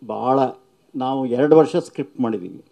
ಭಾಳ ನಾವು ಎರಡು ವರ್ಷ ಸ್ಕ್ರಿಪ್ಟ್ ಮಾಡಿದ್ದೀವಿ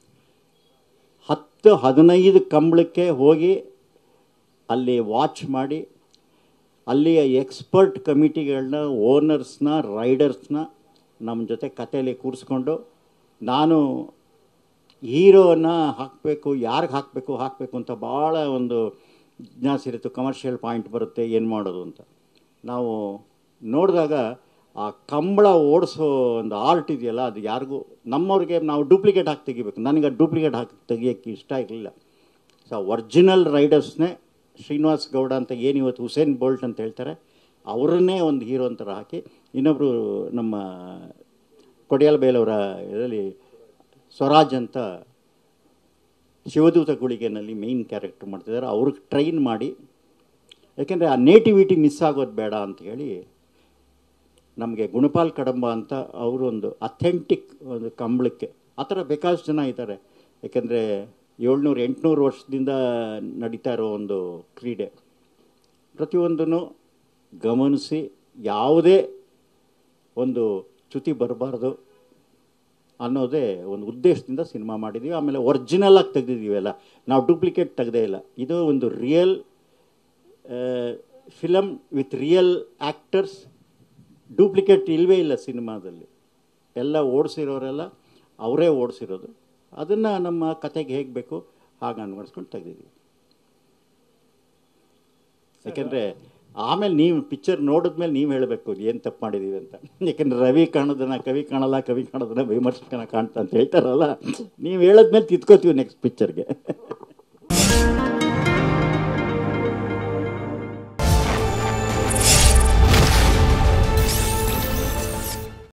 ಹತ್ತು ಹದಿನೈದು ಕಂಬಳಕ್ಕೆ ಹೋಗಿ ಅಲ್ಲಿ ವಾಚ್ ಮಾಡಿ ಅಲ್ಲಿಯ ಎಕ್ಸ್ಪರ್ಟ್ ಕಮಿಟಿಗಳನ್ನ ಓನರ್ಸ್ನ ರೈಡರ್ಸ್ನ ನಮ್ಮ ಜೊತೆ ಕಥೆಯಲ್ಲಿ ಕೂರಿಸ್ಕೊಂಡು ನಾನು ಹೀರೋನ ಹಾಕಬೇಕು ಯಾರಿಗೆ ಹಾಕಬೇಕು ಹಾಕಬೇಕು ಅಂತ ಭಾಳ ಒಂದು ಜಿಜ್ಞಾಸೆ ಇರುತ್ತೆ ಕಮರ್ಷಿಯಲ್ ಪಾಯಿಂಟ್ ಬರುತ್ತೆ ಏನು ಮಾಡೋದು ಅಂತ ನಾವು ನೋಡಿದಾಗ ಆ ಕಂಬಳ ಓಡಿಸೋ ಒಂದು ಆರ್ಟ್ ಇದೆಯಲ್ಲ ಅದು ಯಾರಿಗೂ ನಮ್ಮವ್ರಿಗೆ ನಾವು ಡೂಪ್ಲಿಕೇಟ್ ಹಾಕಿ ತೆಗಿಬೇಕು ನನಗೆ ಡೂಪ್ಲಿಕೇಟ್ ಹಾಕಿ ತೆಗಿಯೋಕ್ಕೆ ಇಷ್ಟ ಇರಲಿಲ್ಲ ಸೊ ಒರಿಜಿನಲ್ ರೈಡರ್ಸ್ನೇ ಶ್ರೀನಿವಾಸ್ ಗೌಡ ಅಂತ ಏನು ಇವತ್ತು ಹುಸೇನ್ ಬೋಲ್ಟ್ ಅಂತ ಹೇಳ್ತಾರೆ ಅವರನ್ನೇ ಒಂದು ಹೀರೋ ಅಂತರ ಹಾಕಿ ಇನ್ನೊಬ್ಬರು ನಮ್ಮ ಕೊಡಿಯಾಲ ಬೇಲವರ ಇದರಲ್ಲಿ ಸ್ವರಾಜ್ ಅಂತ ಶಿವದೂತ ಗುಳಿಗೆನಲ್ಲಿ ಮೇಯ್ನ್ ಕ್ಯಾರೆಕ್ಟರ್ ಮಾಡ್ತಿದ್ದಾರೆ ಅವ್ರಿಗೆ ಟ್ರೈನ್ ಮಾಡಿ ಯಾಕೆಂದರೆ ಆ ನೇಟಿವಿಟಿ ಮಿಸ್ ಆಗೋದು ಬೇಡ ಅಂತ ಹೇಳಿ ನಮಗೆ ಗುಣಪಾಲ್ ಕಡಂಬ ಅಂತ ಅವರು ಒಂದು ಅಥೆಂಟಿಕ್ ಒಂದು ಕಂಬಳಕ್ಕೆ ಆ ಥರ ಬೇಕಾದಷ್ಟು ಜನ ಇದ್ದಾರೆ ಯಾಕೆಂದರೆ ಏಳ್ನೂರು ಎಂಟುನೂರು ವರ್ಷದಿಂದ ನಡೀತಾ ಇರೋ ಒಂದು ಕ್ರೀಡೆ ಪ್ರತಿಯೊಂದನ್ನು ಗಮನಿಸಿ ಯಾವುದೇ ಒಂದು ಚ್ಯುತಿ ಬರಬಾರ್ದು ಅನ್ನೋದೇ ಒಂದು ಉದ್ದೇಶದಿಂದ ಸಿನಿಮಾ ಮಾಡಿದ್ದೀವಿ ಆಮೇಲೆ ಒರಿಜಿನಲ್ ಆಗಿ ತೆಗೆದಿದ್ದೀವಿ ಎಲ್ಲ ನಾವು ಡೂಪ್ಲಿಕೇಟ್ ತೆಗೆದೇ ಇಲ್ಲ ಇದು ಒಂದು real film with real actors duplicate ಇಲ್ಲವೇ ಇಲ್ಲ ಸಿನಿಮಾದಲ್ಲಿ ಎಲ್ಲ ಓಡಿಸಿರೋರೆಲ್ಲ ಅವರೇ ಓಡಿಸಿರೋದು ಅದನ್ನು ನಮ್ಮ ಕತೆಗೆ ಹೇಗೆ ಬೇಕು ಹಾಗೆ ಅನ್ವಡಿಸ್ಕೊಂಡು ತೆಗೆದಿದ್ದೀವಿ ಯಾಕೆಂದರೆ ಆಮೇಲೆ ನೀವು ಪಿಕ್ಚರ್ ನೋಡಿದ್ಮೇಲೆ ನೀವು ಹೇಳಬೇಕು ಏನು ತಪ್ಪು ಮಾಡಿದ್ದೀವಿ ಅಂತ ಯಾಕೆಂದರೆ ರವಿ ಕಾಣೋದನ್ನ ಕವಿ ಕಾಣಲ್ಲ ಕವಿ ಕಾಣೋದನ್ನ ವಿಮರ್ಶಕನ ಕಾಣ್ತಾ ಅಂತ ಹೇಳ್ತಾರಲ್ಲ ನೀವು ಹೇಳಿದ್ಮೇಲೆ ತಿದ್ಕೋತೀವಿ ನೆಕ್ಸ್ಟ್ ಪಿಕ್ಚರ್ಗೆ